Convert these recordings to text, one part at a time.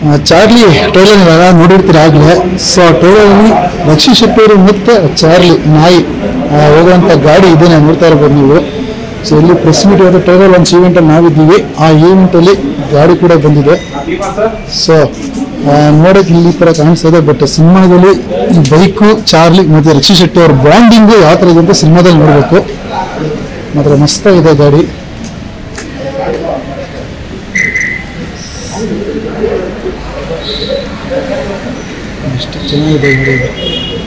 ಆ, Charlie trailer ಇವಾಗ ನೋಡಿರ್ತೀರ ಆಗಲೇ ಸೊ ಆ ಟ್ರೈಲರಲ್ಲಿ ರಕ್ಷಿ ಶೆಟ್ಟಿ ಅವರು ಮತ್ತೆ ಚಾರ್ಲಿ ನಾಯಿ ಆ, ಹೋಗುವಂಥ ಗಾಡಿ ಇದನ್ನೇ ನೋಡ್ತಾ ಇರ್ಬೋದು ನೀವು ಸೊ ಇಲ್ಲಿ ಪ್ರೆಸ್ ಮೀಟ್ ಇವತ್ತು ಟ್ರೈಲರ್ ಲಾಂಚ್ ಈವೆಂಟಲ್ಲಿ ನಾವಿದ್ದೀವಿ ಆ ಈವೆಂಟಲ್ಲಿ ಗಾಡಿ ಕೂಡ ಬಂದಿದೆ ಸೊ ನೋಡೋಕೆ ಇಲ್ಲಿ ಈ ಥರ ಕಾಣಿಸ್ತಾ ಇದೆ ಬಟ್ ಸಿನಿಮಾದಲ್ಲಿ ಈ ಬೈಕು ಚಾರ್ಲಿ ಮತ್ತು ರಕ್ಷಿ ಶೆಟ್ಟಿ ಅವ್ರ ಬಾಂಡಿಂಗು ಯಾವ ಥರ ಇದೆ ಅಂತ ಸಿನಿಮಾದಲ್ಲಿ ನೋಡಬೇಕು ಮಾತ್ರ ಮಸ್ತಾಗಿದೆ ಗಾಡಿ ಎಷ್ಟು ಚೆನ್ನಾಗಿದೆ ಗಾಡಿ ಇದು.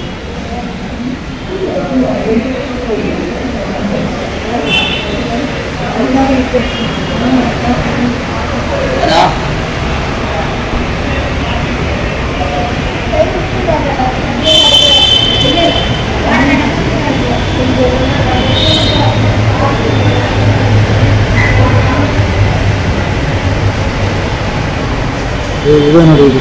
ಏ, ಇದೆ ನೋಡಿ ಇದು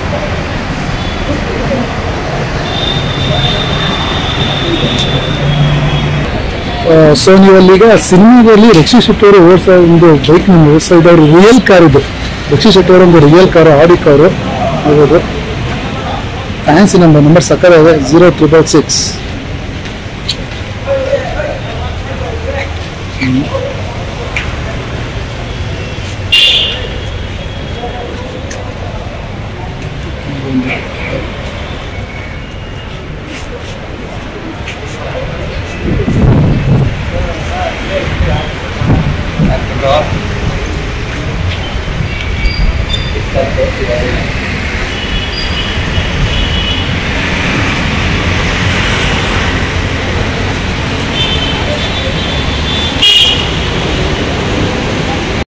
ಸೊ ನೀವು ಅಲ್ಲೀಗ ಸಿನಿಮಾದಲ್ಲಿ ರಕ್ಷಿ ಶೆಟ್ಟಿ ಅವರು ಓಡಿಸೋ ಒಂದು ಬೈಕ್ ನಾನು ಓಡಿಸ್ತಾ ಇದ್ದ ಅವ್ರ ರಿಯಲ್ ಕಾರ್ ಇದು ರಕ್ಷಿ ಶೆಟ್ಟಿ ಅವರ ಒಂದು ರಿಯಲ್ ಕಾರು ಆಡಿ ಕಾರು ಹೌದು ಫ್ಯಾನ್ಸಿ ನಂಬರ್ ನಂಬರ್ ಸಕ್ಕತ್ತಾಗಿದೆ ಜೀರೋ ಟ್ರಿಬಲ್ ಸಿಕ್ಸ್